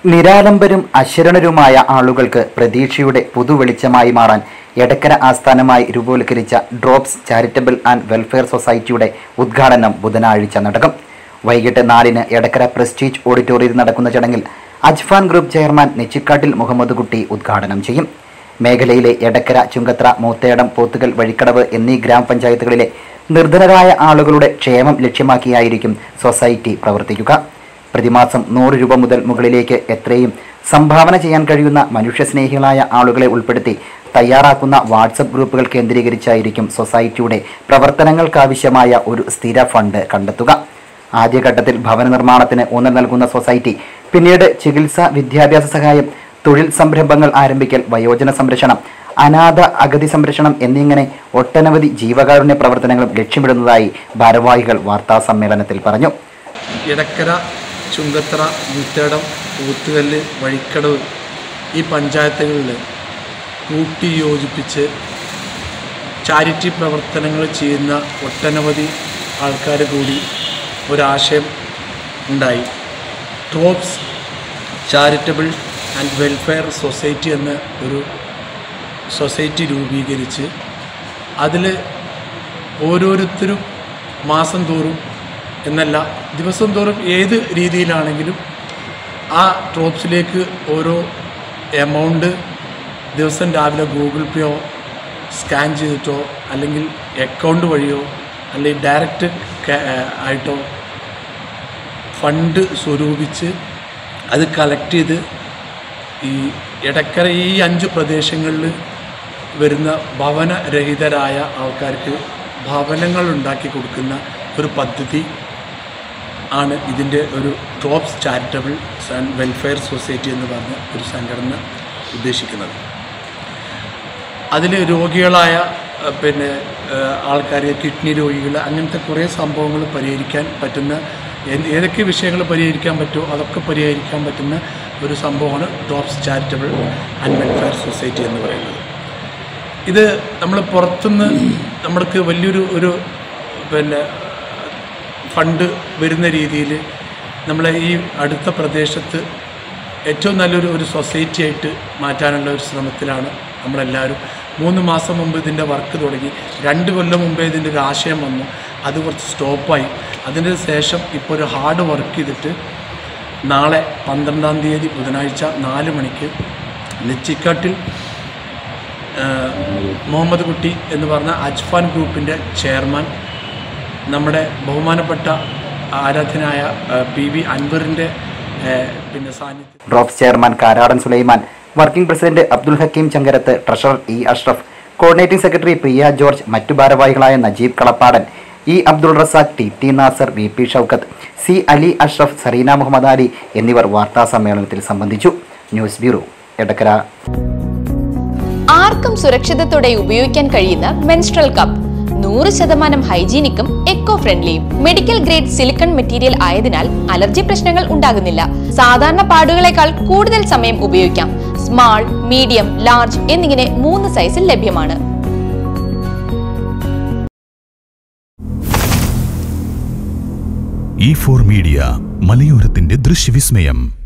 നിരാലംബരും അശരണരുമായ ആളുകൾക്ക് പ്രതീക്ഷയുടെ പുതുവെളിച്ചമായി മാറാൻ എടക്കര ആസ്ഥാനമായി രൂപവൽക്കരിച്ച ഡ്രോപ്സ് ചാരിറ്റബിൾ ആൻഡ് വെൽഫെയർ സൊസൈറ്റിയുടെ ഉദ്ഘാടനം ബുധനാഴ്ച നടക്കും വൈകിട്ട് നാലിന് എടക്കര പ്രസ്റ്റീജ് ഓഡിറ്റോറിയത്തിൽ നടക്കുന്ന ചടങ്ങിൽ അജ്ഫാൻ ഗ്രൂപ്പ് ചെയർമാൻ നെച്ചിക്കാട്ടിൽ മുഹമ്മദ് കുട്ടി ഉദ്ഘാടനം ചെയ്യും മേഖലയിലെ എടക്കര ചുങ്കത്ര മൂത്തേടം പോത്തുകൽ വഴിക്കടവ് എന്നീ ഗ്രാമപഞ്ചായത്തുകളിലെ നിർധനരായ ആളുകളുടെ ക്ഷേമം ലക്ഷ്യമാക്കിയായിരിക്കും സൊസൈറ്റി പ്രവർത്തിക്കുക പ്രതിമാസം നൂറ് രൂപ മുതൽ മുകളിലേക്ക് എത്രയും സംഭാവന ചെയ്യാൻ കഴിയുന്ന മനുഷ്യസ്നേഹികളായ ആളുകളെ ഉൾപ്പെടുത്തി തയ്യാറാക്കുന്ന വാട്സപ്പ് ഗ്രൂപ്പുകൾ കേന്ദ്രീകരിച്ചായിരിക്കും സൊസൈറ്റിയുടെ പ്രവർത്തനങ്ങൾക്കാവശ്യമായ ഒരു സ്ഥിര ഫണ്ട് കണ്ടെത്തുക ആദ്യഘട്ടത്തിൽ ഭവന നിർമ്മാണത്തിന് ഊന്നൽ നൽകുന്ന സൊസൈറ്റി പിന്നീട് ചികിത്സ വിദ്യാഭ്യാസ സഹായം തൊഴിൽ സംരംഭങ്ങൾ ആരംഭിക്കൽ വയോജന സംരക്ഷണം അനാഥ അഗതി സംരക്ഷണം എന്നിങ്ങനെ ഒട്ടനവധി ജീവകാരുണ്യ പ്രവർത്തനങ്ങളും ലക്ഷ്യമിടുന്നതായി ഭാരവാഹികൾ വാർത്താ സമ്മേളനത്തിൽ പറഞ്ഞു ഇടക്കര ചുങ്കത്തറ മുത്തേടം കൂത്തുകല്ല് വഴിക്കടവ് ഈ പഞ്ചായത്തുകളിൽ കൂട്ടി യോജിപ്പിച്ച് ചാരിറ്റി പ്രവർത്തനങ്ങൾ ചെയ്യുന്ന ഒട്ടനവധി ആൾക്കാർ കൂടി ഒരാശയം ഉണ്ടായി drops charitable and welfare society എന്ന ഒരു സൊസൈറ്റി രൂപീകരിച്ച് അതിൽ ഓരോരുത്തരും മാസം തോറും എന്നല്ല ദിവസം തോറും ഏത് രീതിയിലാണെങ്കിലും ആ ട്രോപ്സിലേക്ക് ഓരോ എമൗണ്ട് ദിവസം രാവിലെ ഗൂഗിൾ പേയോ സ്കാൻ ചെയ്തിട്ടോ അല്ലെങ്കിൽ അക്കൗണ്ട് വഴിയോ അല്ലെങ്കിൽ ഡയറക്റ്റ് ആയിട്ടോ ഫണ്ട് സ്വരൂപിച്ച് അത് കളക്ട് ചെയ്ത് ഈ ഇടക്കര ഈ അഞ്ച് പ്രദേശങ്ങളിൽ വരുന്ന ഭവനരഹിതരായ ആൾക്കാർക്ക് ഭവനങ്ങൾ ഉണ്ടാക്കി കൊടുക്കുന്ന ഒരു പദ്ധതി ആണ് ഇതിൻ്റെ ഒരു drops charitable and welfare society എന്ന് പറഞ്ഞ ഒരു സംഘടന ഉദ്ദേശിക്കുന്നത് അതിൽ രോഗികളായ അഹ് പിന്നെ ആൾക്കാർ കിഡ്നി രോഗികൾ അങ്ങനത്തെ കുറേ സംഭവങ്ങൾ പരിഹരിക്കാൻ പറ്റുന്ന എന്ത് ഏതൊക്കെ വിഷയങ്ങൾ പരിഹരിക്കാൻ പറ്റുമോ അതൊക്കെ പരിഹരിക്കാൻ പറ്റുന്ന ഒരു സംഭവമാണ് drops charitable and welfare society എന്ന് പറയുന്നത് ഇത് നമ്മൾ പുറത്തുനിന്ന് നമ്മൾക്ക് വലിയൊരു ഒരു പിന്നെ ഫണ്ട് വരുന്ന രീതിയിൽ നമ്മളെ ഈ അടുത്ത പ്രദേശത്ത് ഏറ്റവും നല്ലൊരു ഒരു സൊസൈറ്റി ആയിട്ട് മാറ്റാനുള്ള ഒരു ശ്രമത്തിലാണ് നമ്മളെല്ലാവരും മൂന്ന് മാസം മുമ്പ് ഇതിൻ്റെ വർക്ക് തുടങ്ങി രണ്ട് കൊല്ലം മുമ്പേ ഇതിൻ്റെ ഒരു ആശയം വന്നു അത് കുറച്ച് സ്റ്റോപ്പായി അതിന് ശേഷം ഇപ്പോൾ ഒരു ഹാർഡ് വർക്ക് ചെയ്തിട്ട് നാളെ പന്ത്രണ്ടാം തീയതി ബുധനാഴ്ച നാല് മണിക്ക് നെച്ചിക്കാട്ടിൽ മുഹമ്മദ് കുട്ടി എന്ന് പറഞ്ഞ അജ്ഫാൻ ഗ്രൂപ്പിൻ്റെ ചെയർമാൻ നമ്മുടെ ബഹുമാനപ്പെട്ട ആരാധനായ പി വി അൻവറിൻ്റെ പിന്നെ സാന്നിധ്യം drops chairman Karadan Sulaiman working president Abdul Hakeem Chankarath treasurer E Ashraf coordinating secretary Priya George മറ്റു ഭാരവാഹികളായ Najeeb Kalappadan E Abdul Razak T T Nasar V P Shoukath C Ali Ashraf Sareena Muhammad Ali എന്നിവർ വാർത്താ സമ്മേളനത്തിൽ സംബന്ധിച്ചു ന്യൂസ് ബ്യൂറോ എടക്കര ആർക്കും സുരക്ഷിതത്തോടെ ഉപയോഗിക്കാൻ കഴിയുന്ന മെൻസ്ട്രൽ കപ്പ് നൂറ് ശതമാനം ഹൈജീനിക്കും എക്കോ ഫ്രണ്ട്ലിയും മെഡിക്കൽ ഗ്രേഡ് സിലിക്കൺ മെറ്റീരിയൽ ആയതിനാൽ അലർജി പ്രശ്നങ്ങൾ ഉണ്ടാകുന്നില്ല സാധാരണ പാടുകളെക്കാൾ കൂടുതൽ സമയം ഉപയോഗിക്കാം സ്മാൾ മീഡിയം ലാർജ് എന്നിങ്ങനെ മൂന്ന് സൈസിൽ ലഭ്യമാണ് ഇ ഫോർ മീഡിയ മലയോരത്തിന്റെ ദൃശ്യവിസ്മയം